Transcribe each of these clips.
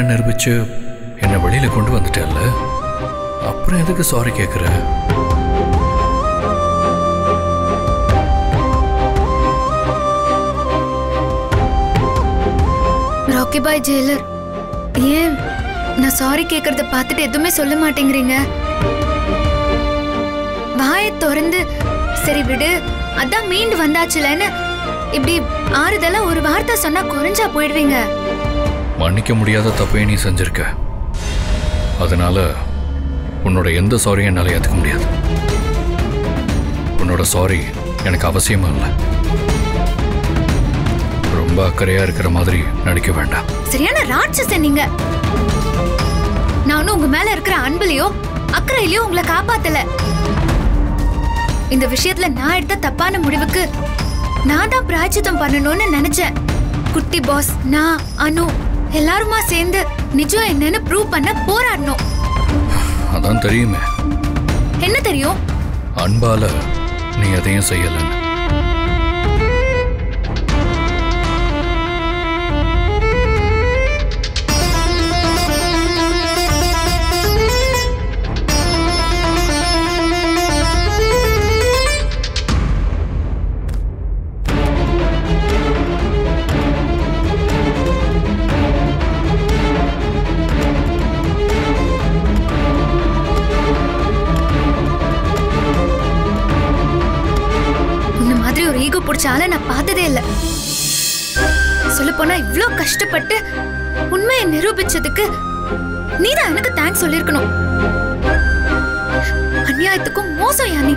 சரின்னு நிரூபிச்சு என்னை வெளியில கொண்டு வந்துட்டேல்ல அப்புறம் எதுக்கு சாரி கேட்குற ராக்கி பாய் ஜெயிலர் ஏன் நான் சாரி கேக்குறத பார்த்துட்டு எதுவுமே சொல்ல மாட்டேங்கிறீங்க வாயை திறந்து சரி விடு அதான் மீண்டு வந்தாச்சுலன்னு இப்படி ஆறுதலா ஒரு வார்த்தை சொன்னா குறைஞ்சா போயிடுவீங்க மன்னிக்க முடியாத தப்பையும் நீ செஞ்சிருக்க அதனால உன்னோட எந்த சாரியும் என்னால் ஏற்றுக்க முடியாது உன்னோட சாரி எனக்கு அவசியமா இல்லை ரொம்ப அக்கறையா இருக்கிற மாதிரி நடிக்க வேண்டாம் சரியான ராட்சசன் நீங்க நானும் உங்க மேல இருக்கிற அன்புலயோ அக்கறையிலயோ உங்களை காப்பாத்தல இந்த விஷயத்துல நான் எடுத்த தப்பான முடிவுக்கு நான் தான் பிராய்ச்சித்தம் பண்ணணும்னு நினைச்சேன் குட்டி பாஸ் நான் அனு எல்லாருமா சேர்ந்து நிஜம் என்னன்னு ப்ரூவ் பண்ண போராடணும் அதான் தெரியுமே என்ன தெரியும் அன்பால நீ எதையும் செய்யலன்னு உன்ன மாதிரி ஒரு ஈகோ பிடிச்ச ஆளை நான் பார்த்ததே இல்ல சொல்ல போனா இவ்ளோ கஷ்டப்பட்டு உண்மையை நிரூபிச்சதுக்கு நீதான் எனக்கு தேங்க்ஸ் சொல்லிருக்கணும் அநியாயத்துக்கும் மோசம் யானி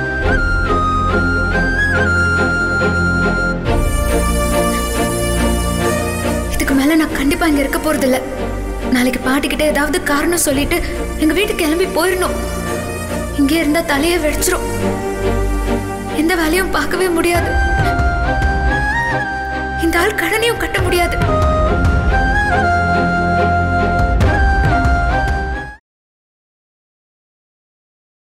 இதுக்கு மேல நான் கண்டிப்பா இங்க இருக்க போறது இல்ல நாளைக்கு பாட்டிக்கிட்ட ஏதாவது காரணம் சொல்லிட்டு எங்க வீட்டுக்கு கிளம்பி போயிடணும் இங்கே இருந்தா தலையை வெடிச்சிரும் எந்த வேலையும் பார்க்கவே முடியாது இந்த ஆள் கடனையும் கட்ட முடியாது